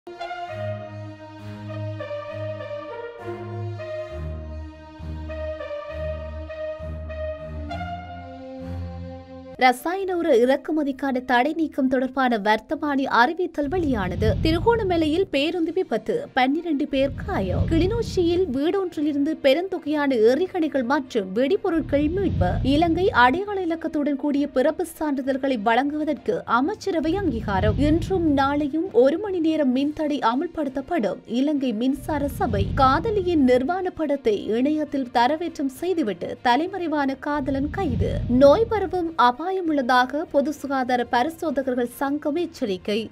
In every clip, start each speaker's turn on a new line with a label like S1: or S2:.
S1: ரசாயன உர இறக்குமதிக்கான தடை நீக்கம் தொடர்பான வர்த்தமானி அறிவித்தல் வெளியானது திருகோணமலையில் பேருந்து விபத்து பன்னிரண்டு பேர் காயம் கிளிநொச்சியில் வீடொன்றிலிருந்து பெருந்தொகையான எறிகணைகள் மற்றும் வெடிபொருட்கள் மீட்பு இலங்கை அடையாள இலக்கத்துடன் கூடிய பிறப்பு சான்றிதழ்களை வழங்குவதற்கு அமைச்சரவை அங்கீகாரம் இன்றும் நாளையும் ஒரு மணி நேரம் மின்தடை அமல்படுத்தப்படும் இலங்கை மின்சார சபை காதலியின் நிர்வாண படத்தை இணையத்தில் தரவேற்றம் செய்துவிட்டு தலைமறைவான காதலன் கைது நோய் பரவும் அபாயம் உள்ளதாக பொது சுகாதார பரிசோதகர்கள் சங்கம் எச்சரிக்கை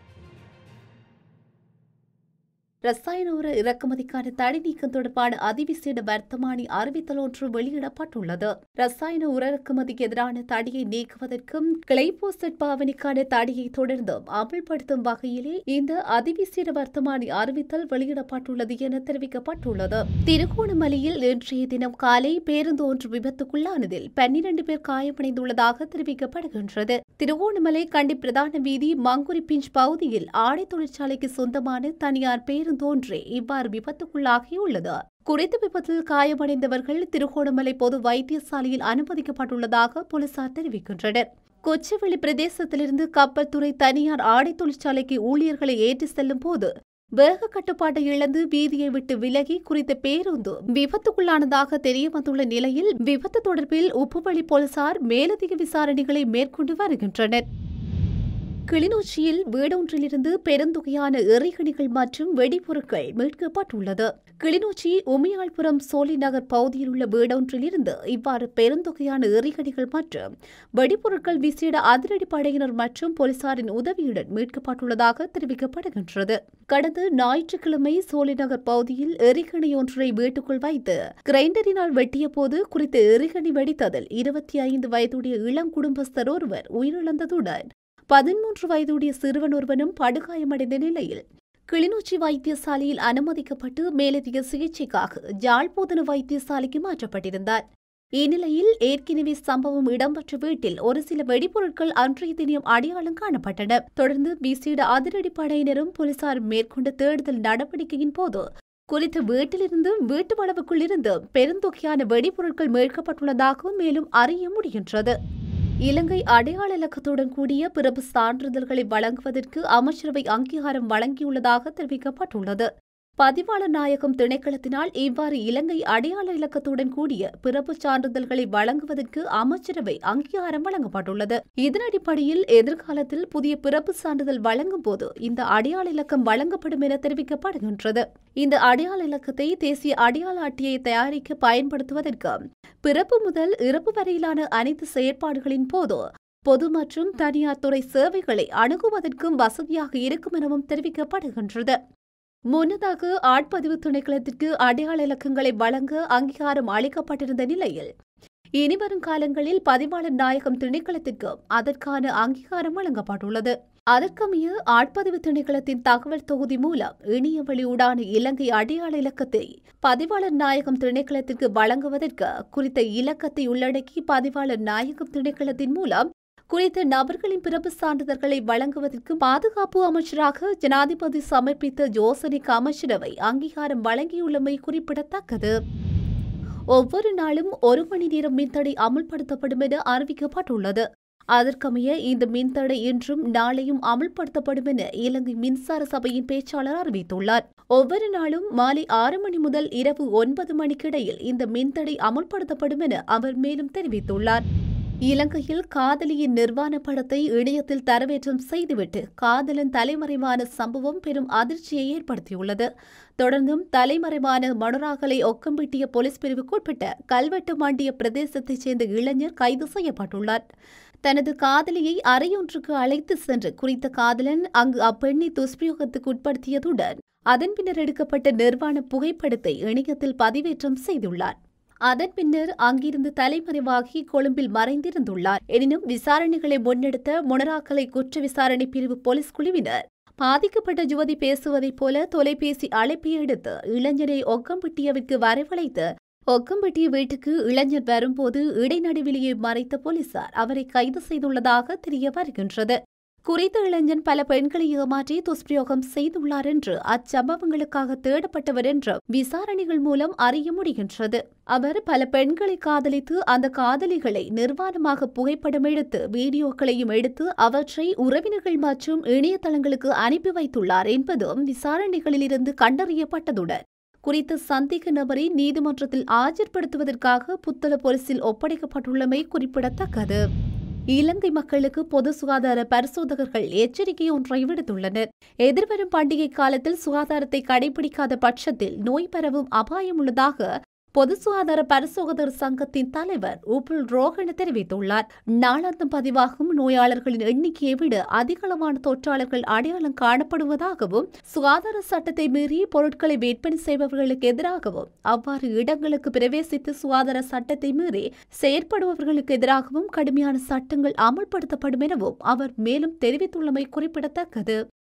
S1: ரசாயன உர இறக்குமதிக்கான தடை நீக்கம் தொடர்பான அதிவிசேட வர்த்தமானி அறிவித்தல் ஒன்று வெளியிடப்பட்டுள்ளது ரசாயன உர இறக்குமதிக்கு எதிரான தடையை நீக்குவதற்கும் கிளைபோசட் பாவனைக்கான தடையை தொடர்ந்தும் அமல்படுத்தும் வகையிலே இந்த அதிவிசேட வர்த்தமானி அறிவித்தல் வெளியிடப்பட்டுள்ளது என தெரிவிக்கப்பட்டுள்ளது திருகோணமலையில் இன்றைய தினம் காலை பேருந்து ஒன்று விபத்துக்குள்ளானதில் பன்னிரண்டு பேர் காயமடைந்துள்ளதாக தெரிவிக்கப்படுகின்றது திருகோணமலை கண்டி பிரதான வீதி மங்குரி பிஞ்ச் பகுதியில் ஆடை தொழிற்சாலைக்கு சொந்தமான தனியார் பேருந்து ஒன்றே இவ்வாறு விபத்துக்குள்ளாகியுள்ளது குறித்த விபத்தில் காயமடைந்தவர்கள் திருகோணமலை பொது வைத்தியசாலையில் அனுமதிக்கப்பட்டுள்ளதாக போலீசார் தெரிவிக்கின்றனர் கொச்சவெளி பிரதேசத்திலிருந்து கப்பல் துறை தனியார் ஆடை தொழிற்சாலைக்கு ஊழியர்களை ஏற்றி செல்லும் போது வேக கட்டுப்பாட்டை இழந்து வீதியை விட்டு விலகி குறித்த பேருந்து விபத்துக்குள்ளானதாக தெரிய வந்துள்ள நிலையில் விபத்து தொடர்பில் உப்புவழி போலீசார் மேலதிக விசாரணைகளை மேற்கொண்டு வருகின்றனர் கிளிநொச்சியில் வீடொன்றிலிருந்து பெருந்தொகையான எறிகணிகள் மற்றும் வெடிபொருட்கள் மீட்கப்பட்டுள்ளது கிளிநொச்சி உமையாள்புரம் சோலை நகர் பகுதியில் உள்ள வீடொன்றிலிருந்து இவ்வாறு பெருந்தொகையான எறிகணிகள் மற்றும் வெடிபொருட்கள் விசேட அதிரடி படையினர் மற்றும் போலீசாரின் உதவியுடன் மீட்கப்பட்டுள்ளதாக தெரிவிக்கப்படுகின்றது கடந்த ஞாயிற்றுக்கிழமை சோலை நகர் பகுதியில் எரிகணி ஒன்றை வீட்டுக்குள் வைத்து கிரைண்டரினால் வெட்டிய போது குறித்த எரிகணி வெடித்ததில் இருபத்தி ஐந்து வயதுடைய இளம் குடும்பஸ்தர் ஒருவர் உயிரிழந்ததுடன் பதிமூன்று வயதுடைய சிறுவன் ஒருவனும் படுகாயமடைந்த நிலையில் கிளிநொச்சி வைத்தியசாலையில் அனுமதிக்கப்பட்டு மேலதிக சிகிச்சைக்காக ஜாழ்போதன வைத்தியசாலைக்கு மாற்றப்பட்டிருந்தார் இந்நிலையில் ஏற்கனவே சம்பவம் இடம்பெற்ற வீட்டில் ஒரு சில வெடிபொருட்கள் அன்றைய தினம் அடையாளம் காணப்பட்டன தொடர்ந்து விசேட அதிரடி படையினரும் போலீசார் மேற்கொண்ட தேடுதல் நடவடிக்கையின் போது குறித்த வீட்டிலிருந்து வீட்டு வளவுக்குள் இருந்து பெருந்தொகையான வெடிபொருட்கள் மீட்கப்பட்டுள்ளதாகவும் மேலும் அறிய முடிகின்றது இலங்கை அடையாள இலக்கத்துடன் கூடிய பிறப்பு சான்றிதழ்களை வழங்குவதற்கு அமைச்சரவை அங்கீகாரம் வழங்கியுள்ளதாக தெரிவிக்கப்பட்டுள்ளது பதிவாளர் நாயகம் திணைக்களத்தினால் இவ்வாறு இலங்கை அடையாள இலக்கத்துடன் கூடிய பிறப்பு சான்றிதழ்களை வழங்குவதற்கு அமைச்சரவை அங்கீகாரம் வழங்கப்பட்டுள்ளது இதன் அடிப்படையில் எதிர்காலத்தில் புதிய பிறப்பு சான்றிதழ் வழங்கும் போது இந்த அடையாள இலக்கம் வழங்கப்படும் என தெரிவிக்கப்படுகின்றது இந்த அடையாள இலக்கத்தை தேசிய அடையாள அட்டையை தயாரிக்க பயன்படுத்துவதற்கு பிறப்பு முதல் இறப்பு வரையிலான அனைத்து செயற்பாடுகளின் போது பொது மற்றும் தனியார் துறை சேவைகளை அணுகுவதற்கும் வசதியாக இருக்கும் எனவும் தெரிவிக்கப்படுகின்றது முன்னதாக ஆட்பதிவு திணைக்களத்திற்கு அடையாள இலக்கங்களை வழங்க அங்கீகாரம் அளிக்கப்பட்டிருந்த நிலையில் இனிவரும் காலங்களில் பதிவாளர் நாயகம் திணைக்களத்திற்கு அதற்கான அங்கீகாரம் வழங்கப்பட்டுள்ளது அதற்கமைய ஆட்பதிவு திணைக்களத்தின் தகவல் தொகுதி மூலம் இணைய வழியூடான இலங்கை அடையாள இலக்கத்தை பதிவாளர் நாயகம் திணைக்களத்திற்கு வழங்குவதற்கு குறித்த இலக்கத்தை உள்ளடக்கி பதிவாளர் நாயகம் திணைக்களத்தின் மூலம் குறித்த நபர்களின் பிறப்பு சான்றிதழ்களை வழங்குவதற்கு பாதுகாப்பு அமைச்சராக ஜனாதிபதி சமர்ப்பித்த ஜோசனிக் அமைச்சரவை அங்கீகாரம் வழங்கியுள்ளமை குறிப்பிடத்தக்கது ஒவ்வொரு நாளும் ஒரு மணி நேரம் மின்தடை அமல்படுத்தப்படும் என அறிவிக்கப்பட்டுள்ளது அதற்கமைய இந்த மின்தடை இன்றும் நாளையும் அமல்படுத்தப்படும் என இலங்கை மின்சார சபையின் பேச்சாளர் அறிவித்துள்ளார் ஒவ்வொரு நாளும் மாலை ஆறு மணி முதல் இரவு ஒன்பது மணிக்கிடையில் இந்த மின்தடை அமல்படுத்தப்படும் என அவர் மேலும் தெரிவித்துள்ளார் இலங்கையில் காதலியின் நிர்வாண படத்தை இணையத்தில் தரவேற்றம் செய்துவிட்டு காதலன் தலைமறைவான சம்பவம் பெரும் அதிர்ச்சியை ஏற்படுத்தியுள்ளது தொடர்ந்தும் தலைமறைவான மணராகலை ஒக்கம்பிட்டிய போலீஸ் பிரிவுக்குட்பட்ட கல்வெட்டு மாண்டிய பிரதேசத்தைச் சேர்ந்த இளைஞர் கைது செய்யப்பட்டுள்ளார் தனது காதலியை அறையொன்றுக்கு அழைத்து சென்று குறித்த காதலன் அங்கு அப்பெண்ணை துஷ்பிரயோகத்துக்கு உட்படுத்தியதுடன் அதன் பின்னர் எடுக்கப்பட்ட நிர்வாண புகைப்படத்தை இணையத்தில் பதிவேற்றம் செய்துள்ளார் அதன் பின்னர் அங்கிருந்து தலைமறைவாகி கொழும்பில் மறைந்திருந்துள்ளார் எனினும் விசாரணைகளை முன்னெடுத்த முனராக்கலை குற்ற விசாரணை பிரிவு போலீஸ் குழுவினர் பாதிக்கப்பட்ட யுவதி பேசுவதைப் போல தொலைபேசி அழைப்பை எடுத்து இளைஞரை ஒக்கம்பட்டியவிற்கு வரவழைத்து ஒக்கம்பட்டிய வீட்டுக்கு இளைஞர் வரும்போது இடைநடுவிலேயே மறைத்த போலீசார் அவரை கைது செய்துள்ளதாக தெரிய வருகின்றது குறித்த இளைஞன் பல பெண்களை ஏமாற்றி துஷ்பிரயோகம் செய்துள்ளார் என்று அச்சம்பவங்களுக்காக தேடப்பட்டவர் என்று விசாரணைகள் மூலம் அறிய முடிகின்றது அவர் பல பெண்களை காதலித்து அந்த காதலிகளை நிர்வாணமாக புகைப்படம் எடுத்து வீடியோக்களையும் எடுத்து அவற்றை உறவினர்கள் மற்றும் இணையதளங்களுக்கு அனுப்பி வைத்துள்ளார் என்பதும் விசாரணைகளிலிருந்து கண்டறியப்பட்டதுடன் குறித்த சந்தேக நபரை நீதிமன்றத்தில் ஆஜர்படுத்துவதற்காக புத்தள போலீசில் ஒப்படைக்கப்பட்டுள்ளமை குறிப்பிடத்தக்கது இலங்கை மக்களுக்கு பொது சுகாதார பரிசோதகர்கள் எச்சரிக்கை ஒன்றை விடுத்துள்ளனர் எதிர்வரும் பண்டிகை காலத்தில் சுகாதாரத்தை கடைபிடிக்காத பட்சத்தில் நோய் பரவும் அபாயம் உள்ளதாக பொது சுகாதார பரிசோதகர் சங்கத்தின் தலைவர் உப்புல் ரோஹன தெரிவித்துள்ளார் நாளாந்தம் பதிவாகும் நோயாளர்களின் எண்ணிக்கையை விட அதிகளவான தொற்றாளர்கள் அடையாளம் காணப்படுவதாகவும் சுகாதார சட்டத்தை மீறி பொருட்களை விற்பனை செய்பவர்களுக்கு எதிராகவும் அவ்வாறு இடங்களுக்கு பிரவேசித்து சுகாதார சட்டத்தை மீறி செயற்படுபவர்களுக்கு எதிராகவும் கடுமையான சட்டங்கள் அமல்படுத்தப்படும் எனவும் அவர் மேலும் தெரிவித்துள்ளமை குறிப்பிடத்தக்கது